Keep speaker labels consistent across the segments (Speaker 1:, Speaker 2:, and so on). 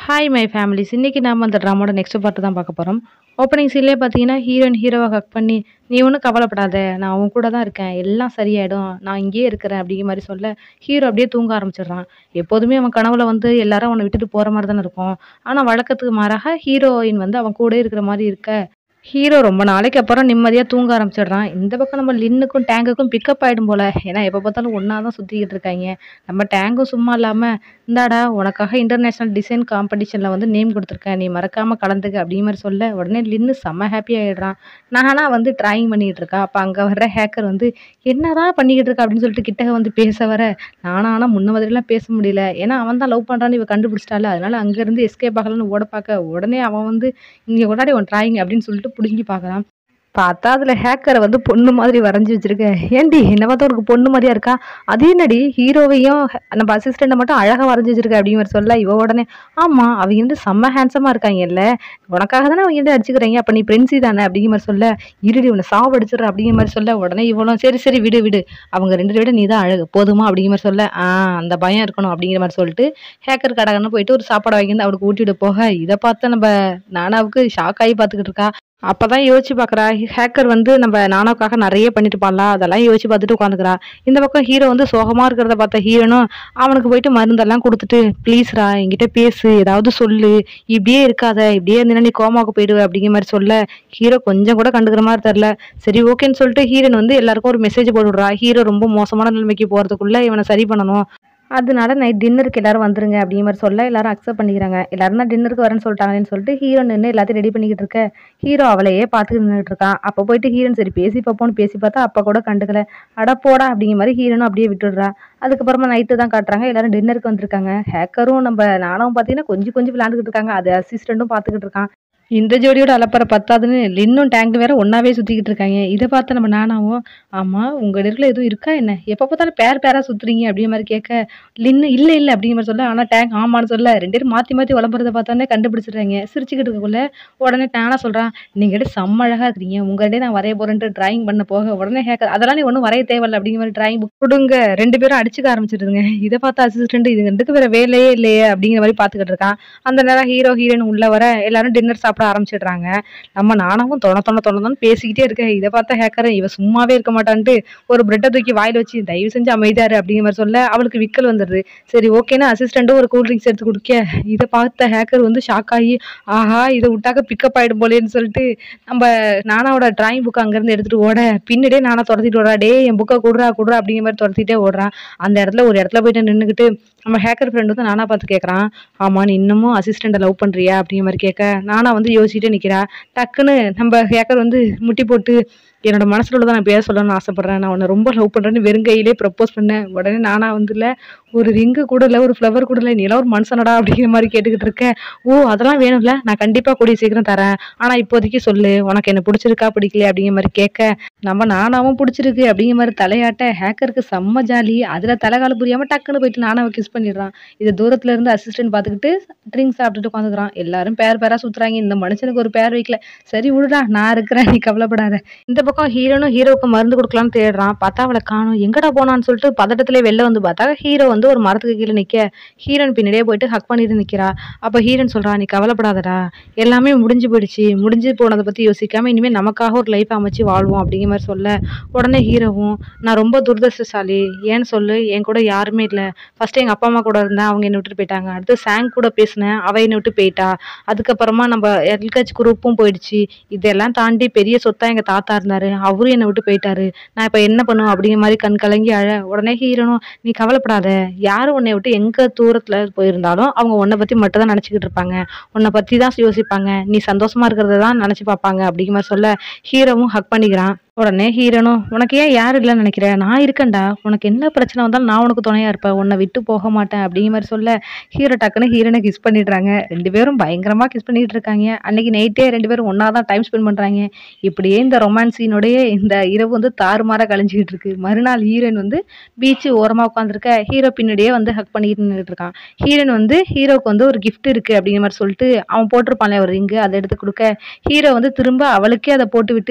Speaker 1: Hi my families இன்னைக்கு நாம அந்த ட்ராமாவோட நெக்ஸ்ட் பார்ட் தான் பார்க்க போகிறோம் ஓப்பனிங் சீன்லேயே பார்த்தீங்கன்னா ஹீரோயின் ஹீரோவை ஹக் பண்ணி நீ ஒன்றும் கவலைப்படாத நான் அவன் கூட தான் இருக்கேன் எல்லாம் சரியாயிடும் நான் இங்கேயே இருக்கிறேன் அப்படிங்கிற மாதிரி சொல்ல ஹீரோ அப்படியே தூங்க ஆரம்பிச்சிடுறான் எப்போதுமே அவன் கனவுல வந்து எல்லாரும் அவனை விட்டுட்டு போகிற மாதிரி தானே இருக்கும் ஆனால் வழக்கத்துக்கு மாறாக ஹீரோயின் வந்து அவன் கூட இருக்கிற மாதிரி இருக்க ஹீரோ ரொம்ப நாளைக்கு அப்புறம் நிம்மதியாக தூங்க ஆரம்பிச்சிடுறான் இந்த பக்கம் நம்ம லின்னுக்கும் டேங்குக்கும் பிக்கப் ஆகிடும் போல ஏன்னா எப்போ பார்த்தாலும் ஒன்றா தான் சுற்றிக்கிட்டு இருக்காங்க நம்ம டேங்கும் சும்மா இல்லாமல் இந்தாடா உனக்காக இன்டர்நேஷ்னல் டிசைன் காம்படிஷனில் வந்து நேம் கொடுத்துருக்கேன் நீ மறக்காமல் கலந்துக்க அப்படிங்கிற மாதிரி சொல்ல உடனே லின்னு செம்ம ஹாப்பி ஆகிடுறான் நானா வந்து ட்ராயிங் பண்ணிகிட்டு இருக்கா அப்போ அங்கே வர்ற ஹேக்கர் வந்து என்னதான் பண்ணிக்கிட்டு இருக்கா அப்படின்னு சொல்லிட்டு கிட்டக வந்து பேச வர நானும் ஆனால் முன்ன மாதிரிலாம் பேச முடியல ஏன்னா அவன் தான் லவ் பண்ணுறான்னு இவ கண்டுபிடிச்சிட்டால அதனால அங்கேருந்து எஸ்கேப் ஆகலான்னு ஓட பார்க்க உடனே அவன் வந்து இங்கே கொண்டாடி உன் ட்ராயிங் அப்படின்னு சொல்லிட்டு பிடுங்கி பார்க்குறான் பார்த்தா அதில் ஹேக்கரை வந்து பொண்ணு மாதிரி வரைஞ்சி வச்சிருக்க ஏண்டி என்ன பார்த்தா உனக்கு பொண்ணு மாதிரியா இருக்கா அதே நடி ஹீரோவையும் ஹ- நம்ம அசிஸ்டண்ட்டை மட்டும் அழகாக வரைஞ்சி வச்சிருக்க அப்படிங்கிற மாதிரி சொல்ல இவ உடனே ஆமாம் அவங்க வந்து செம்ம ஹேண்ட்ஸமாக இருக்காங்கல்ல உனக்காக தானே அவங்க வந்து அடிச்சுக்கிறாங்க அப்போ நீ பிரின்சி தானே அப்படிங்கிற மாதிரி சொல்ல இருடி உன்னை சாவு அடிச்சிடுற அப்படிங்கிற மாதிரி சொல்ல உடனே இவளும் சரி சரி விடு விடு அவங்க ரெண்டு விட நீ தான் அழகு போதுமா அப்படிங்கிற மாதிரி சொல்ல ஆ அந்த பயம் இருக்கணும் அப்படிங்கிற மாதிரி சொல்லிட்டு ஹேக்கர் கடகன்னு போயிட்டு ஒரு சாப்பாடு வாங்கி வந்து அவளுக்கு ஊட்டிட்டு போக இதை பார்த்து நம்ம நானாவுக்கு ஷாக் ஆகி பார்த்துக்கிட்டு இருக்கா அப்பதான் யோசிச்சு பார்க்கறா ஹேக்கர் வந்து நம்ம நானாவுக்காக நிறைய பண்ணிட்டு இருப்பான்ல அதெல்லாம் யோசிச்சு பார்த்துட்டு உட்காந்துக்கிறா இந்த பக்கம் ஹீரோ வந்து சோகமா இருக்கிறத பார்த்த ஹீரோனும் அவனுக்கு போயிட்டு மருந்தெல்லாம் கொடுத்துட்டு ப்ளீஸ்ரா என்கிட்ட பேசு ஏதாவது சொல்லு இப்படியே இருக்காத இப்படியே இருந்தீங்கன்னா நீ கோமாவுக்கு போயிடுவ அப்படிங்கிற மாதிரி சொல்ல ஹீரோ கொஞ்சம் கூட கண்டுக்கிற மாதிரி தெரில சரி ஓகேன்னு சொல்லிட்டு ஹீரோன் வந்து எல்லாருக்கும் ஒரு மெசேஜ் போட்டு விடுறா ஹீரோ ரொம்ப மோசமான நிலைமைக்கு போறதுக்குள்ள இவனை சரி பண்ணணும் அதனால நைட் டின்னருக்கு எல்லாரும் வந்துருங்க அப்படிங்கிற மாதிரி சொல்ல எல்லாரும் அக்செப்ட் பண்ணிக்கிறாங்க எல்லாரும் தான் டின்னருக்கு வரேன்னு சொல்லிட்டாங்கன்னு சொல்லிட்டு ஹீரோ நின்று எல்லாத்தையும் ரெடி பண்ணிக்கிட்டு இருக்க ஹீரோ அவளையே பார்த்துட்டு நின்றுட்டு இருக்கான் அப்போ போயிட்டு ஹீரோன் சரி பேசி பார்ப்போம்னு பேசி பார்த்தா அப்போ கூட கண்டுக்கல அட போடா அப்படிங்கிற மாதிரி ஹீரோனும் அப்படியே விட்டுடுறா அதுக்கப்புறமா நைட்டு தான் காட்டுறாங்க எல்லாரும் டின்னருக்கு வந்திருக்காங்க ஹேக்கரும் நம்ம நானும் பார்த்தீங்கன்னா கொஞ்சம் கொஞ்சம் விளையாண்டுக்கிட்டு இருக்காங்க அது அசிஸ்டண்ட்டும் பார்த்துக்கிட்டு இருக்கான் இந்த ஜோடியோட அலப்பற பத்தாதுன்னு லின்னும் டேங்க் வேற ஒன்னாவே சுத்திக்கிட்டு இருக்காங்க இதை பார்த்து நம்ம நானாவும் ஆமா உங்க இடத்துல எதுவும் இருக்கா என்ன எப்ப பார்த்தாலும் பேர் பேரா சுத்துறீங்க அப்படிங்கிற மாதிரி கேட்க லின்னு இல்ல இல்ல அப்படிங்கிற மாதிரி சொல்ல ஆனா டேங்க் ஆமான்னு சொல்ல ரெண்டு பேரும் மாத்தி மாத்தி விளம்பரத்தை பார்த்தானே கண்டுபிடிச்சிடுறாங்க சிரிச்சுக்கிட்டு இருக்கக்குள்ள உடனே நானா சொல்றான் நீங்க கிட்ட செம்ம அழகா இருக்கீங்க உங்க இடே நான் வரைய போறேன்ட்டு டிராயிங் பண்ண போக உடனே ஹேக்கர் அதெல்லாம் நீ ஒன்றும் வரைய தேவையில்ல அப்படிங்கிற மாதிரி டிராயிங் புக் கொடுங்க ரெண்டு பேரும் அடிச்சுக்க ஆரம்பிச்சிடுதுங்க இதை பார்த்து அசிஸ்டன்ட் இது ரெண்டுக்கு வேற வேலையே இல்லையே அப்படிங்கிற மாதிரி பார்த்துக்கிட்டு இருக்கான் அந்த நேரம் ஹீரோ ஹீரோயின் உள்ள வர எல்லாரும் டின்னர் சாப்பிட ஆரம்பிச்சிடுறாங்க நம்ம நானாவும் தொண தொண தொணன்னு பேசிக்கிட்டே இருக்கேன் இதை பார்த்த ஹேக்கர் இவ சும்மாவே இருக்க மாட்டான்ட்டு ஒரு பிரெட்டை தூக்கி வாயில வச்சு தயவு செஞ்சு அமைதியாரு அப்படிங்கிற மாதிரி சொல்ல அவளுக்கு விக்கல் வந்துடுது சரி ஓகேன்னு அசிஸ்டண்ட்டும் ஒரு கூல் ட்ரிங்க்ஸ் எடுத்து குடிக்க இதை பார்த்த ஹேக்கர் வந்து ஷாக் ஆகி ஆஹா இதை விட்டாக்க பிக்கப் ஆயிடும் போலேன்னு சொல்லிட்டு நம்ம நானாவோட டிராயிங் புக் அங்கேருந்து எடுத்துட்டு ஓட பின்னாடியே நானா துரத்திட்டு ஓடுறா டே என் புக்கை கொடுறா கொடுறா அப்படிங்கிற மாதிரி துரத்திட்டே ஓடுறான் அந்த இடத்துல ஒரு இடத்துல போயிட்டு நின்றுக்கிட்டு நம்ம ஹேக்கர் ஃப்ரெண்ட் வந்து நானா பார்த்து கேட்குறான் ஆமா நீ இன்னமும் அசிஸ்டண்ட்டை லவ் பண்றியா அப்படிங்கிற மாதிரி கேட்க நானா வந்து யோசிச்சுட்டே நிக்கிறா டக்குன்னு நம்ம ஹேக்கர் வந்து முட்டி போட்டு என்னோட மனசுல உள்ளதை நான் பேச சொல்லணும்னு ஆசைப்படுறேன் நான் உன்னை ரொம்ப லவ் பண்றேன்னு வெறுங்கையிலே ப்ரப்போஸ் பண்ணேன் உடனே நானா வந்து இல்ல ஒரு ரிங்கு கூட இல்லை ஒரு ஃப்ளவர் கூட இல்லை நீ எல்லாம் ஒரு மனுஷனடா அப்படிங்கிற மாதிரி கேட்டுக்கிட்டு இருக்கேன் ஓ அதெல்லாம் வேணும்ல நான் கண்டிப்பா கூடிய சீக்கிரம் தரேன் ஆனா இப்போதைக்கு சொல்லு உனக்கு என்ன பிடிச்சிருக்கா பிடிக்கலையா அப்படிங்கிற மாதிரி கேட்க நம்ம நானாவும் பிடிச்சிருக்கு அப்படிங்கிற மாதிரி தலையாட்ட ஹேக்கருக்கு செம்ம ஜாலி அதுல தலைகால புரியாம டக்குன்னு போயிட்டு நானாவை கிஸ் பண்ணிடுறான் இது தூரத்துல இருந்து அசிஸ்டன்ட் பார்த்துக்கிட்டு ட்ரிங்க்ஸ் சாப்பிட்டுட்டு உட்காந்துக்கிறான் எல்லாரும் பேர் பேரா சுத்துறாங்க இந்த மனுஷனுக்கு ஒரு பேர் வைக்கல சரி விடுடா நான் இருக்கிறேன் நீ கவலைப்படாத இந்த பக்கம் ஹீரோனும் ஹீரோவுக்கு மருந்து கொடுக்கலாம்னு தேடுறான் பார்த்தா அவளை காணும் எங்கடா போனான்னு சொல்லிட்டு பதட்டத்திலே வெளில வந்து பார்த்தா ஹீரோ வந்து ஒரு மரத்துக்கு கீழே நிக்க ஹீரோன் பின்னாடியே போயிட்டு ஹக் பண்ணிட்டு நிக்கிறா அப்ப ஹீரோன் சொல்றா நீ கவலைப்படாதடா எல்லாமே முடிஞ்சு போயிடுச்சு முடிஞ்சு போனதை பத்தி யோசிக்காம இனிமே நமக்காக ஒரு லைஃப் அமைச்சு வாழ்வோம் அப்படிங்கிற மாதிரி சொல்ல உடனே ஹீரோவும் நான் ரொம்ப துரதிருஷ்டசாலி ஏன்னு சொல்லு என் கூட யாருமே இல்லை ஃபர்ஸ்ட் எங்க அப்பா அம்மா கூட இருந்தேன் அவங்க என்னை விட்டுட்டு போயிட்டாங்க அடுத்து சாங் கூட பேசினேன் அவ என்னை விட்டு போயிட்டா அதுக்கப்புறமா நம்ம எல்கேஜ் குரூப்பும் போயிடுச்சு இதெல்லாம் தாண்டி பெரிய சொத்தா எங்க தாத்தா இருந்தாரு அவரும் என்னை விட்டு போயிட்டாரு நான் இப்ப என்ன பண்ணுவேன் அப்படிங்கிற மாதிரி கண் கலங்கி அழ உடனே ஹீரோனும் நீ கவலைப்படாத யாரு உன்னை விட்டு எங்க தூரத்துல போயிருந்தாலும் அவங்க உன்னை பத்தி மட்டும் தான் நினைச்சுக்கிட்டு இருப்பாங்க உன்னை பத்தி தான் யோசிப்பாங்க நீ சந்தோஷமா இருக்கிறத தான் நினைச்சு பார்ப்பாங்க அப்படிங்கிற மாதிரி சொல்ல ஹீரோவும் ஹக் பண்ணிக்கிறான் உடனே ஹீரோனும் உனக்கு ஏன் யாரும் இல்லைன்னு நினைக்கிற நான் இருக்கேன்டா உனக்கு என்ன பிரச்சனை வந்தாலும் நான் உனக்கு துணையா இருப்பேன் உன்னை விட்டு போக மாட்டேன் அப்படிங்கிற மாதிரி சொல்ல ஹீரோ டக்குன்னு ஹீரோனை கிஸ் பண்ணிடுறாங்க ரெண்டு பேரும் பயங்கரமா கிஸ் பண்ணிட்டு இருக்காங்க அன்னைக்கு நைட்டே ரெண்டு பேரும் ஒண்ணா தான் டைம் ஸ்பெண்ட் பண்றாங்க இப்படியே இந்த ரொமான்ஸ் சீனோடயே இந்த இரவு வந்து தாறுமாறா கழிஞ்சுக்கிட்டு இருக்கு மறுநாள் ஹீரோயின் வந்து பீச் ஓரமா உட்காந்துருக்க ஹீரோ பின்னாடியே வந்து ஹக் பண்ணிட்டு நின்றுட்டு இருக்கான் ஹீரோயின் வந்து ஹீரோக்கு வந்து ஒரு gift இருக்கு அப்படிங்கிற மாதிரி சொல்லிட்டு அவன் போட்டிருப்பான்ல ஒரு ரிங்கு அதை எடுத்து கொடுக்க ஹீரோ வந்து திரும்ப அவளுக்கே அதை போட்டு விட்டு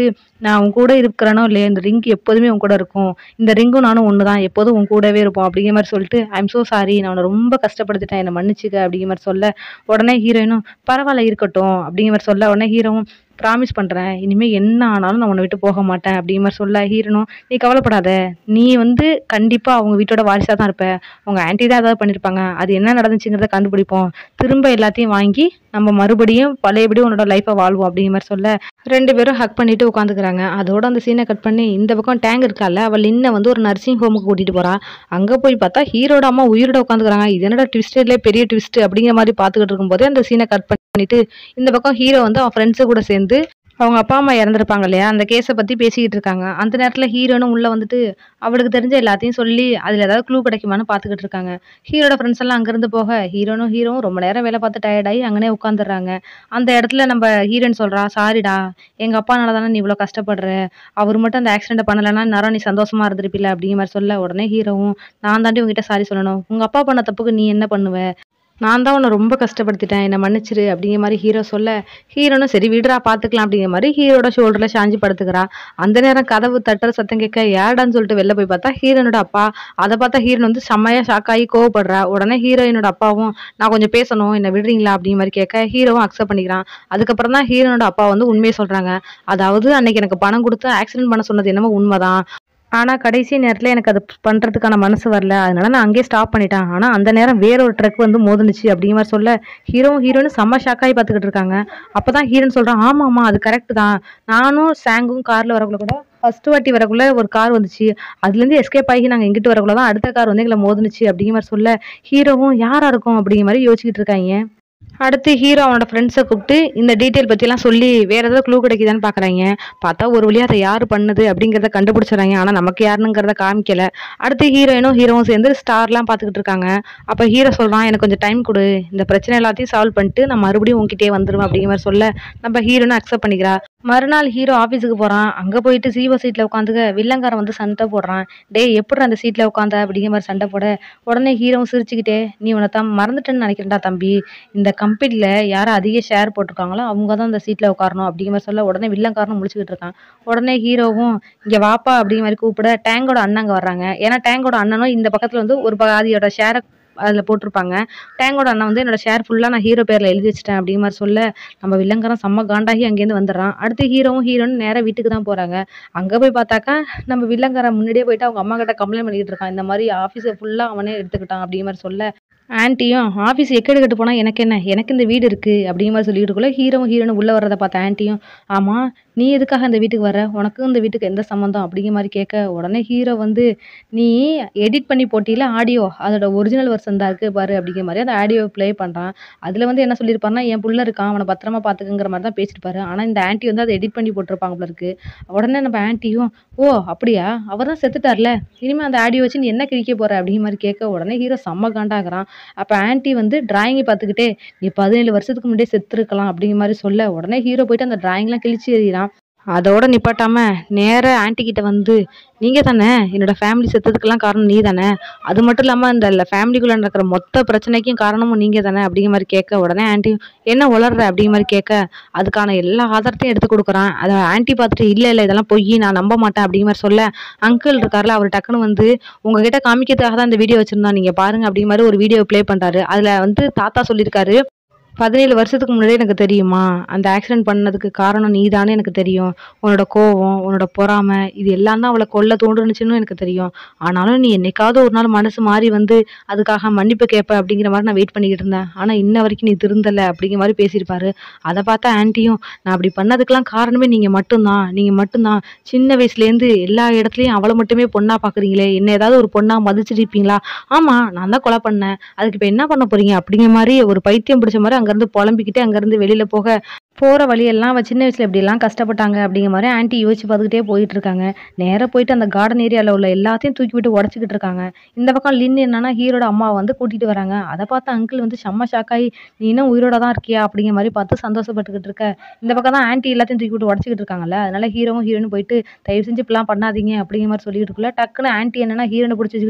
Speaker 1: நான் உன் கூட இருக்கிறேனோ இல்லையோ இந்த ரிங் எப்போதுமே உன் கூட இருக்கும் இந்த ரிங்கும் நானும் ஒன்று தான் எப்போதும் உன் கூடவே இருப்போம் அப்படிங்கிற மாதிரி சொல்லிட்டு ஐம் ஸோ சாரி நான் உன்னை ரொம்ப கஷ்டப்படுத்திட்டேன் என்னை மன்னிச்சுக்க அப்படிங்கிற மாதிரி சொல்ல உடனே ஹீரோயினும் பரவாயில்ல இருக்கட்டும் அப்படிங்கிற மாதிரி சொல்ல உடனே ஹீரோவும் ப்ராமிஸ் பண்ணுறேன் இனிமேல் என்ன ஆனாலும் நான் உன்னை விட்டு போக மாட்டேன் அப்படிங்கிற மாதிரி சொல்ல ஹீரோனும் நீ கவலைப்படாத நீ வந்து கண்டிப்பாக அவங்க வீட்டோட வாரிசாக தான் இருப்ப உங்கள் ஆன்ட்டி தான் ஏதாவது பண்ணியிருப்பாங்க அது என்ன நடந்துச்சுங்கிறத கண்டுபிடிப்போம் திரும்ப எல்லாத்தையும் வாங்கி நம்ம மறுபடியும் பழையபடி உன்னோட லைஃப்பை வாழ்வோம் அப்படிங்கிற மாதிரி சொல்ல ரெண்டு பேரும் ஹக் பண்ணிட்டு உட்காந்துக்கிறாங்க அதோட அந்த சீனை கட் பண்ணி இந்த பக்கம் டேங்க் இருக்கால அவள் இன்ன வந்து ஒரு நர்சிங் ஹோமுக்கு கூட்டிட்டு போறா அங்க போய் பார்த்தா ஹீரோட அம்மா உயிரோட உட்காந்துக்கிறாங்க இது என்னடா ட்விஸ்ட்லேயே பெரிய ட்விஸ்ட் அப்படிங்கிற மாதிரி பார்த்துக்கிட்டு இருக்கும்போதே அந்த சீனை கட் பண்ணிட்டு இந்த பக்கம் ஹீரோ வந்து அவன் ஃப்ரெண்ட்ஸு கூட சேர்ந்து அவங்க அப்பா அம்மா இறந்துருப்பாங்க இல்லையா அந்த கேஸை பற்றி பேசிக்கிட்டு இருக்காங்க அந்த நேரத்தில் ஹீரோனும் உள்ளே வந்துட்டு அவளுக்கு தெரிஞ்ச எல்லாத்தையும் சொல்லி அதில் ஏதாவது க்ளூ கிடைக்குமான்னு பார்த்துக்கிட்டு இருக்காங்க ஹீரோட ஃப்ரெண்ட்ஸ் எல்லாம் அங்கேருந்து போக ஹீரோனும் ஹீரோவும் ரொம்ப நேரம் வேலை பார்த்து டயர்டாகி அங்கனே உட்காந்துடுறாங்க அந்த இடத்துல நம்ம ஹீரோயின் சொல்கிறா சாரிடா எங்கள் அப்பானால தானே நீ இவ்வளோ கஷ்டப்படுற அவர் மட்டும் அந்த ஆக்சிடென்ட் பண்ணலைன்னா நேரம் நீ சந்தோஷமா இருந்திருப்பில்ல அப்படிங்கிற மாதிரி சொல்ல உடனே ஹீரோவும் நான் தாண்டி உங்ககிட்ட சாரி சொல்லணும் உங்கள் அப்பா பண்ண தப்புக்கு நீ என்ன பண்ணுவ நான் தான் உன்னை ரொம்ப கஷ்டப்படுத்திட்டேன் என்னை மன்னிச்சிரு அப்படிங்கிற மாதிரி ஹீரோ சொல்ல ஹீரோனும் சரி விடுறா பார்த்துக்கலாம் அப்படிங்கிற மாதிரி ஹீரோட ஷோல்டரில் சாஞ்சி படுத்துக்கிறா அந்த நேரம் கதவு தட்டுற சத்தம் கேட்க ஏடான்னு சொல்லிட்டு வெளில போய் பார்த்தா ஹீரோனோட அப்பா அதை பார்த்தா ஹீரோன் வந்து செம்மையா ஷாக் ஆகி கோவப்படுறா உடனே ஹீரோயினோட அப்பாவும் நான் கொஞ்சம் பேசணும் என்னை விடுறீங்களா அப்படிங்கிற மாதிரி கேட்க ஹீரோவும் அக்செப்ட் பண்ணிக்கிறான் அதுக்கப்புறம் தான் ஹீரோனோட அப்பா வந்து உண்மையை சொல்றாங்க அதாவது அன்னைக்கு எனக்கு பணம் கொடுத்து ஆக்சிடென்ட் பண்ண சொன்னது என்னமோ உண்மைதான் ஆனா கடைசி நேரத்துல எனக்கு அது பண்றதுக்கான மனசு வரல அதனால நான் அங்கேயே ஸ்டாப் பண்ணிட்டேன் ஆனா அந்த நேரம் வேற ஒரு ட்ரக் வந்து மோதுனுச்சு அப்படிங்கிற மாதிரி சொல்ல ஹீரோவும் ஹீரோனும் செம்ம ஷாக்காகி பார்த்துக்கிட்டு இருக்காங்க அப்பதான் ஹீரோன் சொல்றான் ஆமா ஆமா அது கரெக்ட் தான் நானும் சாங்கும் கார்ல வரக்குள்ள கூட ஃபர்ஸ்ட் வாட்டி வரக்குள்ள ஒரு கார் வந்துச்சு அதுலேருந்து எஸ்கேப் ஆகி நாங்கள் எங்கிட்டு வரக்குள்ள தான் அடுத்த கார் வந்து எங்களை மோதுனுச்சு அப்படிங்கிற மாதிரி சொல்ல ஹீரோவும் யாரா இருக்கும் அப்படிங்கிற மாதிரி யோசிச்சுக்கிட்டு இருக்காங்க அடுத்து ஹீரோ அவனோட ஃப்ரெண்ட்ஸை கூப்பிட்டு இந்த டீட்டெயில் பற்றிலாம் சொல்லி வேற ஏதாவது க்ளூ கிடைக்குதான்னு பார்க்குறாங்க பார்த்தா ஒரு வழியாக அதை யார் பண்ணுது அப்படிங்கிறத கண்டுபிடிச்சிடுறாங்க ஆனால் நமக்கு யாருனுங்கிறத காமிக்கல அடுத்து ஹீரோயினும் ஹீரோவும் சேர்ந்து ஸ்டார்லாம் பார்த்துக்கிட்டு இருக்காங்க அப்போ ஹீரோ சொல்கிறான் எனக்கு கொஞ்சம் டைம் கொடு இந்த பிரச்சனை எல்லாத்தையும் சால்வ் பண்ணிட்டு நான் மறுபடியும் உங்ககிட்டயே வந்துருவேன் அப்படிங்கிற மாதிரி சொல்ல நம்ம ஹீரோனும் அக்செப்ட் பண்ணிக்கிறா மறுநாள் ஹீரோ ஆஃபீஸுக்கு போகிறான் அங்கே போயிட்டு சீவோ சீட்டில் உட்காந்துக்க வில்லங்காரன் வந்து சண்டை போடுறான் டேய் எப்படி அந்த சீட்டில் உட்காந்த அப்படிங்கிற மாதிரி சண்டை போட உடனே ஹீரோவும் சிரிச்சுக்கிட்டே நீ உன்னை தான் மறந்துட்டேன்னு நினைக்கிறேன்டா தம்பி இந்த கம்பெனியில் யார் அதிக ஷேர் போட்டிருக்காங்களோ அவங்க தான் அந்த சீட்டில் உட்காரணும் அப்படிங்கிற மாதிரி சொல்ல உடனே வில்லங்காரனும் முழிச்சுக்கிட்டு இருக்கான் உடனே ஹீரோவும் இங்கே வாப்பா அப்படிங்கிற மாதிரி கூப்பிட டேங்கோட அண்ணங்க வர்றாங்க ஏன்னா டேங்கோட அண்ணனும் இந்த பக்கத்தில் வந்து ஒரு பாதியோட ஷேரை அதில் போட்டிருப்பாங்க டேங்கோட அண்ணன் வந்து என்னோட ஷேர் ஃபுல்லாக நான் ஹீரோ பேரில் எழுதி வச்சிட்டேன் அப்படிங்கிற மாதிரி சொல்ல நம்ம வில்லங்காரன் செம்ம காண்டாகி அங்கேருந்து வந்துடுறான் அடுத்து ஹீரோவும் ஹீரோன்னு நேராக வீட்டுக்கு தான் போகிறாங்க அங்கே போய் பார்த்தாக்கா நம்ம வில்லங்காரன் முன்னாடியே போயிட்டு அவங்க அம்மா கிட்ட கம்ப்ளைண்ட் பண்ணிக்கிட்டு இருக்கான் இந்த மாதிரி ஆஃபீஸை ஃபுல்லாக அவனே எடுத்துக்கிட்டான் அப்படிங்கிற மாதிரி சொல்ல ஆன்ட்டியும் ஆஃபீஸ் எக்கெடு கட்டு போனால் எனக்கு என்ன எனக்கு இந்த வீடு இருக்குது அப்படிங்கிற மாதிரி சொல்லிட்டு இருக்கக்குள்ள ஹீரோவும் ஹீரோனும் உள்ளே வர்றதை பார்த்த ஆன்ட்டியும் ஆமாம் நீ எதுக்காக இந்த வீட்டுக்கு வர உனக்கும் இந்த வீட்டுக்கு எந்த சம்மந்தம் அப்படிங்கிற மாதிரி கேட்க உடனே ஹீரோ வந்து நீ எடிட் பண்ணி போட்டியில் ஆடியோ அதோட ஒரிஜினல் வெர்ஷன் தான் இருக்குது பாரு அப்படிங்கிற மாதிரி அந்த ஆடியோ ப்ளே பண்ணுறான் அதில் வந்து என்ன சொல்லியிருப்பாருன்னா என் புள்ள இருக்கான் அவனை பத்திரமா பார்த்துக்குங்கிற மாதிரி தான் பேசியிருப்பாரு ஆனால் இந்த ஆன்ட்டி வந்து அதை எடிட் பண்ணி போட்டிருப்பாங்க போல இருக்கு உடனே நம்ம ஆன்ட்டியும் ஓ அப்படியா அவர் தான் செத்துட்டார்ல இனிமேல் அந்த ஆடியோ வச்சு நீ என்ன கிழிக்க போற அப்படிங்கிற மாதிரி கேட்க உடனே ஹீரோ செம்ம காண்டாகிறான் அப்போ ஆன்ட்டி வந்து டிராயிங்கை பார்த்துக்கிட்டே நீ பதினேழு வருஷத்துக்கு முன்னாடியே செத்துருக்கலாம் அப்படிங்கிற மாதிரி சொல்ல உடனே ஹீரோ போயிட்டு அந்த டிராயிங்லாம் கிழிச்சு எறிகிறான் அதோட நிப்பாட்டாம நேரா ஆன்ட்டி கிட்ட வந்து நீங்க தானே என்னோட ஃபேமிலி செத்ததுக்கெல்லாம் காரணம் நீ தானே அது மட்டும் இல்லாம இந்த ஃபேமிலிக்குள்ள நடக்கிற மொத்த பிரச்சனைக்கும் காரணமும் நீங்க தானே அப்படிங்கிற மாதிரி கேட்க உடனே ஆன்ட்டி என்ன உளர்ற அப்படிங்கிற மாதிரி கேட்க அதுக்கான எல்லா ஆதாரத்தையும் எடுத்து கொடுக்குறான் அதை ஆன்ட்டி பார்த்துட்டு இல்லை இல்லை இதெல்லாம் பொய் நான் நம்ப மாட்டேன் அப்படிங்கிற மாதிரி சொல்ல அங்கிள் இருக்கார்ல அவர் டக்குன்னு வந்து உங்ககிட்ட காமிக்கிறதுக்காக தான் இந்த வீடியோ வச்சிருந்தோம் நீங்க பாருங்க அப்படிங்கிற மாதிரி ஒரு வீடியோ ப்ளே பண்றாரு அதுல வந்து தாத்தா சொல்லியிருக்காரு பதினேழு வருஷத்துக்கு முன்னாடியே எனக்கு தெரியுமா அந்த ஆக்சிடென்ட் பண்ணதுக்கு காரணம் நீதானே எனக்கு தெரியும் உன்னோட கோவம் உன்னோட பொறாமை இது எல்லாம் தான் அவளை கொல்ல தோன்றுனுச்சுன்னு எனக்கு தெரியும் ஆனாலும் நீ என்னைக்காவது ஒரு நாள் மனசு மாறி வந்து அதுக்காக மன்னிப்பு கேட்ப அப்படிங்கிற மாதிரி நான் வெயிட் பண்ணிக்கிட்டு இருந்தேன் ஆனால் இன்ன வரைக்கும் நீ திருந்தலை அப்படிங்கிற மாதிரி பேசியிருப்பாரு அதை பார்த்தா ஆன்ட்டியும் நான் அப்படி பண்ணதுக்கெல்லாம் காரணமே நீங்கள் மட்டும்தான் நீங்கள் மட்டும்தான் சின்ன வயசுலேருந்து எல்லா இடத்துலையும் அவளை மட்டுமே பொண்ணாக பார்க்குறீங்களே என்ன ஏதாவது ஒரு பொண்ணாக மதிச்சிருப்பீங்களா ஆமாம் நான் தான் கொலை பண்ணேன் அதுக்கு இப்போ என்ன பண்ண போறீங்க அப்படிங்கிற மாதிரி ஒரு பைத்தியம் பிடிச்ச மாதிரி அங்கேருந்து புலம்பிக்கிட்டு அங்கேருந்து வெளியில் போக போகிற வழியெல்லாம் அவள் சின்ன வயசில் எப்படிலாம் கஷ்டப்பட்டாங்க அப்படிங்கிற மாதிரி ஆன்ட்டி யோசிச்சு பார்த்துக்கிட்டே போயிட்டு இருக்காங்க நேராக போயிட்டு அந்த கார்டன் ஏரியாவில் உள்ள எல்லாத்தையும் தூக்கி விட்டு உடச்சிக்கிட்டு இருக்காங்க இந்த பக்கம் லின் என்னன்னா ஹீரோட அம்மாவை வந்து கூட்டிகிட்டு வராங்க அதை பார்த்து அங்கிள் வந்து செம்ம ஷாக்காகி நீ இன்னும் உயிரோட தான் இருக்கியா அப்படிங்கிற மாதிரி பார்த்து சந்தோஷப்பட்டுக்கிட்டு இருக்க இந்த பக்கம் தான் ஆன்ட்டி எல்லாத்தையும் தூக்கி விட்டு உடச்சிக்கிட்டு இருக்காங்கல்ல அதனால ஹீரோவும் ஹீரோனும் போயிட்டு தயவு செஞ்சு இப்படிலாம் பண்ணாதீங்க அப்படிங்கிற மாதிரி சொல்லிட்டு இருக்குள்ள டக்குன்னு ஆன்ட்டி என்னன்னா ஹீரோனை பிடிச்சி வச்சுக்கிட்டு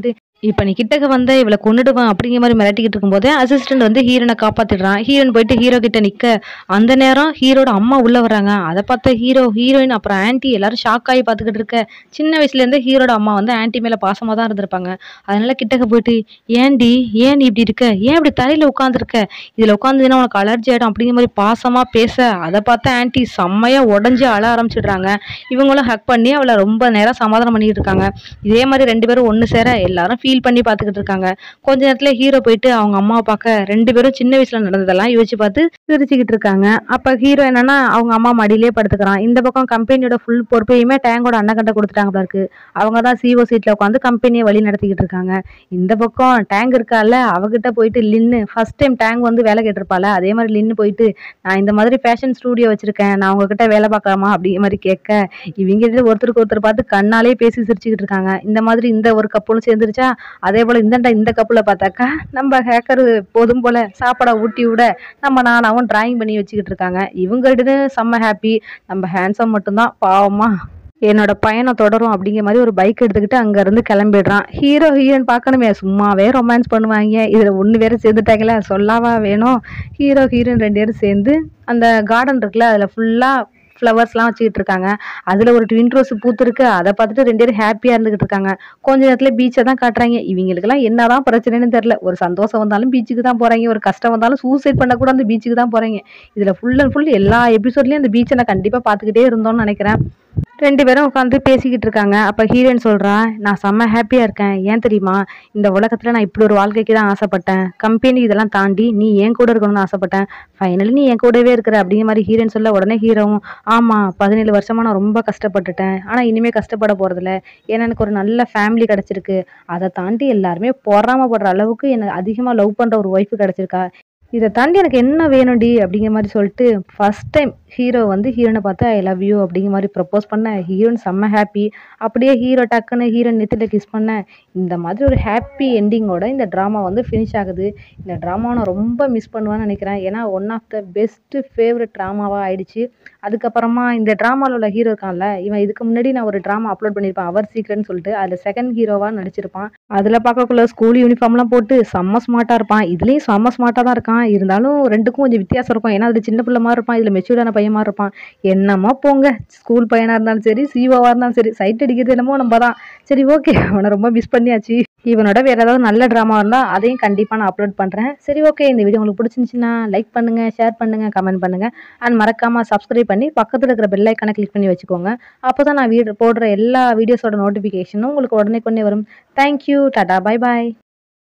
Speaker 1: இப்ப நீ கிட்டக்க வந்த இவள கொன்னுடுவேன் அப்படிங்கிற மாரி மிரட்டிக்கிட்டு இருக்கும்போதே, அசிஸ்டன்ட் வந்து ஹீரோயின காப்பாத்திடுறான். ஹீரோயின் போயிட்டு ஹீரோ கிட்ட நிக்க, அந்த நேரம் ஹீரோட அம்மா உள்ள வர்றாங்க. அத பார்த்த ஹீரோ, ஹீரோயின் அப்புறம் ஆன்டி எல்லாரும் ஷாக் ஆகி பார்த்துக்கிட்டு இருக்க, சின்ன வயசுல இருந்தே ஹீரோட அம்மா வந்து ஆன்டி மேல பாசமா தான் இருந்திருப்பாங்க. அதனால கிட்டக்க போயிட்டு, "ஏன்டி? ஏன் நீ இப்படி இருக்க? ஏன் இப்படி தரையில உட்கார்ந்துருக்க? இதுல உட்கார்ந்தீன்னா உனக்கு அலர்ஜி ஆயிடும்." அப்படிங்கிற மாரி பாசமா பேச, அத பார்த்த ஆன்டி செம்மையா உடைஞ்சு அழ ஆரம்பிச்சுடுறாங்க. இவங்களும் ஹக் பண்ணி அவள ரொம்ப நேரம் சமாதானம் பண்ணிட்டு இருக்காங்க. இதே மாரி 2 பேரும் ஒண்ணு சேர எல்லாரும் ஃபீல் பண்ணி பார்த்துக்கிட்டு இருக்காங்க. கொஞ்ச நேரத்துல ஹீரோ போயிட்டு அவங்க அம்மாவ பார்க்க 2 பேரும் சின்ன வயசுல நடந்ததெல்லாம் யோசிச்சு பார்த்து சிரிச்சுக்கிட்டு இருக்காங்க. அப்ப ஹீரோ என்னன்னா அவங்க அம்மா மடியிலேயே படுத்துக்கிறான். இந்த பக்கம் கம்பெனியோட ஃபுல் பொறுப்பையுமே டேங்கோட அண்ணன்கிட்ட குடுத்துட்டாங்க போல இருக்கு. அவங்க தான் சிஓ சீட்ல உட்காந்து கம்பெனிய வழி நடத்திக்கிட்டு இருக்காங்க. இந்த பக்கம் டேங் இருக்கால்ல, அவகிட்ட போயிட்டு லின்னு ஃபர்ஸ்ட் டைம் டேங் வந்து வேலை கேட்டிருப்பாள்ல, அதே மாரி லின்னு போயிட்டு, "நான் இந்த மாதிரி ஃபேஷன் ஸ்டூடியோ வச்சிருக்கேன். நான் உங்ககிட்ட வேலை பார்க்கலாமா?" அப்படிங்கிற மாரி கேட்க, இவங்க ஒருத்தருக்கு ஒருத்தர் பார்த்து கண்ணாலேயே பேசி சிரிச்சுக்கிட்டு இருக்காங்க. இந்த மாதிரி இந்த ஒரு கப்புலும் சேர்ந்துருச்சா, அதே போல இந்தாண்ட இந்த கப்புல பார்த்தாக்கா, நம்ம ஹேக்கர் போதும் போல சாப்பாட ஊட்டி விட, நம்ம நானாவும் டிராயிங் பண்ணி வச்சுக்கிட்டு இருக்காங்க. இவங்க 2 பேரும் செம்ம ஹேப்பி. நம்ம ஹேண்ட்ஸம் மட்டும் தான் பாவமா என்னோட பயணம் தொடரும் அப்படிங்கிற மாரி ஒரு பைக் எடுத்துக்கிட்டு அங்க இருந்து கிளம்பிடுறான். ஹீரோ, ஹீரோயின் பார்க்கணுமே சும்மாவே ரொமான்ஸ் பண்ணுவாய்ங்க. இதுல ஒண்ணு வேற சேர்ந்துட்டாங்களே சொல்லவா வேணும்? ஹீரோ, ஹீரோயின் 2 பேரும் சேர்ந்து அந்த கார்டன் இருக்குல்ல, அதுல ஃபுல்லா ஃப்ளவர்ஸ்லாம் வச்சுக்கிட்டு இருக்காங்க. அதுல ஒரு ட்வின் ரோஸ் பூத்திருக்கு. அத பார்த்துட்டு 2 பேரும் ஹேப்பியா இருந்துகிட்டு இருக்காங்க. கொஞ்ச நேரத்துல பீச்ச தான் காட்டுறாய்ங்க. இவிங்களுக்கெல்லாம் என்னதான் பிரச்சனைன்னு தெரியல. ஒரு சந்தோஷம் வந்தாலும் பீச்சுக்கு தான் போறாய்ங்க. ஒரு கஷ்டம் வந்தாலும் சூசைட் பண்ண கூட அந்த பீச்சுக்கு தான் போறாய்ங்க. இதுல ஃபுல் அண்ட் ஃபுல் எல்லா எபிசோட்லயும் அந்த பீச்ச நான் கண்டிப்பா பார்த்துக்கிட்டே இருந்தோம்னு நெனைக்கிறேன். 2 பேரும் உட்காந்து பேசிக்கிட்டு இருக்காங்க. அப்ப ஹீரோயின் சொல்றா, "நான் செம்ம ஹேப்பியா இருக்கேன். ஏன் தெரியுமா? இந்த உலகத்துல நான் இப்படி ஒரு வாழ்க்கைக்கு தான் ஆசைப்பட்டேன். கம்பெனி இதெல்லாம் தாண்டி நீ என் கூட இருக்கணும்னு ஆசைப்பட்டேன். ஃபைனலி நீ என் கூடவே இருக்கிற." அப்படிங்கிற மாரி ஹீரோயின் சொல்ல, உடனே ஹீரோவும், "ஆமா 17 வருஷமா நான் ரொம்ப கஷ்டப்பட்டுட்டேன். ஆனா இனிமே கஷ்டப்பட போறதில்ல. ஏன்னா எனக்கு ஒரு நல்ல ஃபேமிலி கிடைச்சிருக்கு. அத தாண்டி எல்லாருமே பொறாமப்படுற அளவுக்கு என்ன அதிகமா லவ் பண்ற ஒரு ஒய்ஃப் கிடைச்சிருக்கா. இத தாண்டி எனக்கு என்ன வேணும்டி?" அப்படிங்கிற மாரி சொல்லிட்டு, ஃபர்ஸ்ட் டைம் ஹீரோ வந்து ஹீரோயின பார்த்து, "ஐ லவ் யூ" அப்படிங்கிற மாரி ப்ரப்போஸ் பண்ண, ஹீரோயின் செம்ம ஹேப்பி. அப்படியே ஹீரோ டக்குன்னு ஹீரோயின் நெத்தியில கிஸ் பண்ண, இந்த மாதிரி ஒரு ஹேப்பி எண்டிங்கோட இந்த ட்ராமா வந்து ஃபினிஷ் ஆகுது. இந்த ட்ராமாவ நான் ரொம்ப மிஸ் பண்ணுவேன்னு நெனைக்கிறேன். ஏன்னா one of the best favourite ட்ராமாவா ஆயிடுச்சு. அதுக்கப்புறமா இந்த ட்ராமால உள்ள ஹீரோ இருக்கான்ல, இவன் இதுக்கு முன்னாடி நான் ஒரு ட்ராமா அப்லோட் பண்ணியிருப்பேன். அவர் சீக்ரெட்ன்னு சொல்லிட்டு. அதுல செகண்ட் ஹீரோவா நடிச்சிருப்பான். அதுல பார்க்கக்குள்ள ஸ்கூல் யூனிஃபார்ம்லாம் போட்டு செம்ம ஸ்மார்ட்டா இருப்பான். இதுலயும் செம்ம ஸ்மார்ட்டா தான் இருக்கான். இருந்தாலும் 2க்கும் கொஞ்சம் வித்தியாசம் இருக்கும். ஏன்னா அதுல சின்ன பிள்ளை மாரி இருப்பான். இதுல மெச்சூர்டான பையன் மாரி இருப்பான். என்னமோ போங்க. ஸ்கூல் பையனா இருந்தாலும் சரி, சிஓவா இருந்தாலும் சரி, சைட் அடிக்கிறது என்னமோ நம்ம தான். சரி ஓகே. அவன ரொம்ப மிஸ் பண்ணியாச்சு. இவனோட வேற ஏதாவது நல்ல ட்ராமா இருந்தா அதையும் கண்டிப்பா நான் அப்லோட் பண்றேன். சரி ஓகே. இந்த வீடியோ உங்களுக்கு பிடிச்சிருந்துச்சுன்னா லைக் பண்ணுங்க, ஷேர் பண்ணுங்க, கமெண்ட் பண்ணுங்க. அண்ட் மறக்காம சப்ஸ்கிரைப் பண்ணி பக்கத்துல இருக்கிற பெல் ஐகான கிளிக் பண்ணி வச்சுக்கோங்க. அப்பதான் நான் வீடு போடுற எல்லா வீடியோஸோட நோட்டிஃபிகேஷனும் உங்களுக்கு உடனேக்குடனே வரும். Thank you. Tata. Bye bye.